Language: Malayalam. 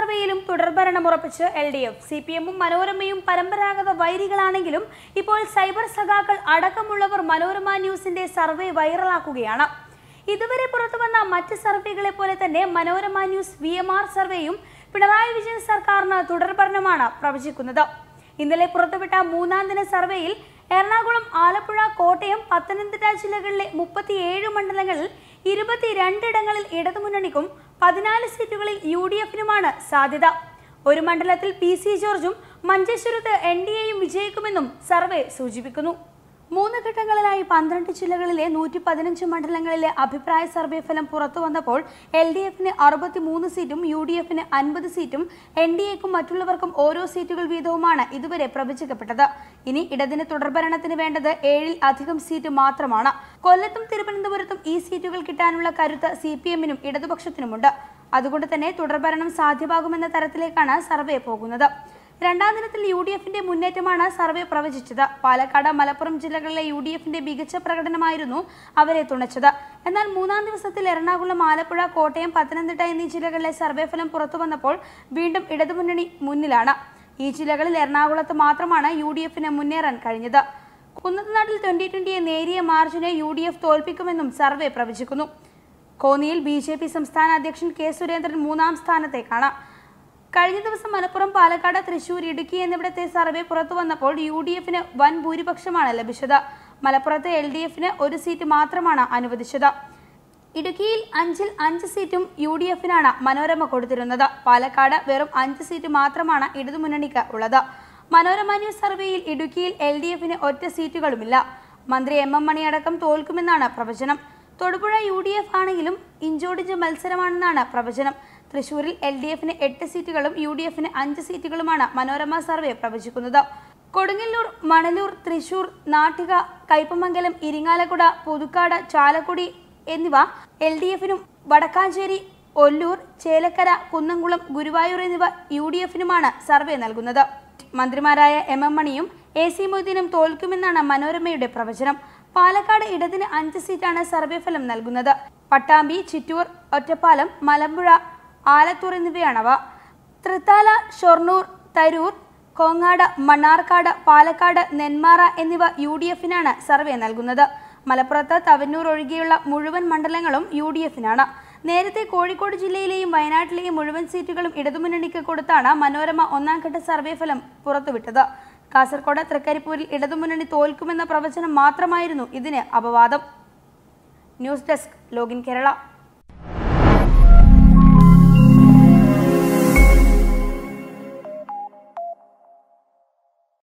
സർവേയിലും തുടർഭരണം ഉറപ്പിച്ച് L D F C P എമ്മും മനോരമയും പരമ്പരാഗത വൈരികളാണെങ്കിലും ഇപ്പോൾ സൈബർ സഖാക്കൾ അടക്കമുള്ളവർ മനോരമ ന്യൂസിന്റെ സർവേ വൈറലാക്കുകയാണ് ഇതുവരെ പുറത്തുവന്ന മറ്റ് സർവേകളെ പോലെ തന്നെ Manorama news V M R സർവേയും പിണറായി വിജയൻ സർക്കാരിന് തുടർഭരണമാണ് പ്രവചിക്കുന്നത് ഇന്നലെ പുറത്തുവിട്ട മൂന്നാം ദിന സർവേയിൽ എറണാകുളം ആലപ്പുഴ കോട്ടയം പത്തനംതിട്ട ജില്ലകളിലെ മുപ്പത്തിയേഴ് മണ്ഡലങ്ങളിൽ ഇരുപത്തിരണ്ടിടങ്ങളിൽ ഇടതുമുന്നണിക്കും പതിനാല് സീറ്റുകളിൽ യു ഡി എഫിനുമാണ് സാധ്യത ഒരു മണ്ഡലത്തിൽ പി സി ജോർജും മഞ്ചേശ്വരത്ത് എൻ ഡി എയും വിജയിക്കുമെന്നും സർവേ സൂചിപ്പിക്കുന്നു മൂന്ന് ഘട്ടങ്ങളിലായി പന്ത്രണ്ട് ജില്ലകളിലെ നൂറ്റി പതിനഞ്ച് മണ്ഡലങ്ങളിലെ അഭിപ്രായ സർവേ ഫലം പുറത്തു വന്നപ്പോൾ എൽ ഡി എഫിന് അറുപത്തിമൂന്ന് സീറ്റും യു ഡി എഫിന് അൻപത് സീറ്റും എൻ ഡി എക്കും മറ്റുള്ളവർക്കും ഓരോ സീറ്റുകൾ വീതവുമാണ് ഇതുവരെ പ്രവചിക്കപ്പെട്ടത് ഇനി ഇടതിന് തുടർഭരണത്തിന് വേണ്ടത് ഏഴിൽ അധികം സീറ്റ് മാത്രമാണ് കൊല്ലത്തും തിരുവനന്തപുരത്തും ഈ സീറ്റുകൾ കിട്ടാനുള്ള കരുത്ത് സി പി എമ്മിനും ഇടതുപക്ഷത്തിനുമുണ്ട് അതുകൊണ്ട് തന്നെ തുടർഭരണം സാധ്യമാകുമെന്ന തരത്തിലേക്കാണ് സർവേ പോകുന്നത് രണ്ടാം ദിനത്തിൽ യു ഡി എഫിന്റെ മുന്നേറ്റമാണ് സർവേ പ്രവചിച്ചത് പാലക്കാട് മലപ്പുറം ജില്ലകളിലെ യു ഡി എഫിന്റെ മികച്ച പ്രകടനമായിരുന്നു അവരെ തുണച്ചത് എന്നാൽ മൂന്നാം ദിവസത്തിൽ എറണാകുളം ആലപ്പുഴ കോട്ടയം പത്തനംതിട്ട എന്നീ ജില്ലകളിലെ സർവേ ഫലം പുറത്തു വന്നപ്പോൾ വീണ്ടും ഇടതുമുന്നണി മുന്നിലാണ് ഈ ജില്ലകളിൽ എറണാകുളത്ത് മാത്രമാണ് യു ഡി എഫിന് മുന്നേറാൻ കഴിഞ്ഞത് കുന്നത്തനാട്ടിൽ ട്വന്റി ട്വന്റിയെ നേരിയ മാർജിനെ യു ഡി എഫ് തോൽപ്പിക്കുമെന്നും സർവേ പ്രവചിക്കുന്നു കോന്നിയിൽ ബി ജെ പി സംസ്ഥാന അധ്യക്ഷൻ കെ സുരേന്ദ്രൻ മൂന്നാം സ്ഥാനത്തേക്കാണ് കഴിഞ്ഞ ദിവസം മലപ്പുറം പാലക്കാട് തൃശൂർ ഇടുക്കി എന്നിവിടത്തെ സർവേ പുറത്തു വന്നപ്പോൾ യു ഡി എഫിന് വൻ ഭൂരിപക്ഷമാണ് ലഭിച്ചത് മലപ്പുറത്ത് എൽ ഡി എഫിന് ഒരു സീറ്റ് മാത്രമാണ് അനുവദിച്ചത് ഇടുക്കിയിൽ അഞ്ചിൽ അഞ്ച് സീറ്റും യു ഡി എഫിനാണ് മനോരമ കൊടുത്തിരുന്നത് പാലക്കാട് വെറും അഞ്ച് സീറ്റ് മാത്രമാണ് ഇടതുമുന്നണിക്ക് ഉള്ളത് മനോരമ ന്യൂസ് സർവേയിൽ ഇടുക്കിയിൽ എൽ ഡി എഫിന് ഒറ്റ സീറ്റുകളുമില്ല മന്ത്രി എം എം മണി അടക്കം തോൽക്കുമെന്നാണ് പ്രവചനം തൊടുപുഴ യു ഡി എഫ് ആണെങ്കിലും ഇഞ്ചോടിഞ്ച് മത്സരമാണെന്നാണ് പ്രവചനം തൃശൂരിൽ എൽ ഡി എഫിന് എട്ട് സീറ്റുകളും യു ഡി എഫിന് അഞ്ച് സീറ്റുകളുമാണ് മനോരമ സർവേ പ്രവചിക്കുന്നത് കൊടുങ്ങല്ലൂർ മണലൂർ തൃശൂർ നാട്ടിക കയ്പമംഗലം ഇരിങ്ങാലക്കുട പുതുക്കാട് ചാലക്കുടി എന്നിവ എൽ ഡി എഫിനും വടക്കാഞ്ചേരി ഒല്ലൂർ ചേലക്കര കുന്നംകുളം ഗുരുവായൂർ എന്നിവ യു ഡി എഫിനുമാണ് സർവേ നൽകുന്നത് മന്ത്രിമാരായ എം എം മണിയും എ സി മൊയ്തീനും തോൽക്കുമെന്നാണ് മനോരമയുടെ പ്രവചനം പാലക്കാട് ഇടതിന് അഞ്ച് സീറ്റാണ് സർവേ ഫലം നൽകുന്നത് പട്ടാമ്പി ചിറ്റൂർ ഒറ്റപ്പാലം മലമ്പുഴ ആലത്തൂർ എന്നിവയാണവ തൃത്താല ഷൊർണൂർ തരൂർ കോങ്ങാട് മണ്ണാർക്കാട് പാലക്കാട് നെന്മാറ എന്നിവ യു ഡി എഫിനാണ് സർവേ നൽകുന്നത് മലപ്പുറത്ത് തവന്നൂർ ഒഴികെയുള്ള മുഴുവൻ മണ്ഡലങ്ങളും യു ഡി എഫിനാണ് നേരത്തെ കോഴിക്കോട് ജില്ലയിലെയും വയനാട്ടിലെയും മുഴുവൻ സീറ്റുകളും ഇടതുമുന്നണിക്ക് കൊടുത്താണ് മനോരമ ഒന്നാംഘട്ട സർവേ ഫലം പുറത്തുവിട്ടത് കാസർഗോഡ് തൃക്കരിപ്പൂരിൽ ഇടതുമുന്നണി തോൽക്കുമെന്ന പ്രവചനം മാത്രമായിരുന്നു ഇതിന് അപവാദം ന്യൂസ് ഡെസ്ക് ലോഗിൻ കേരള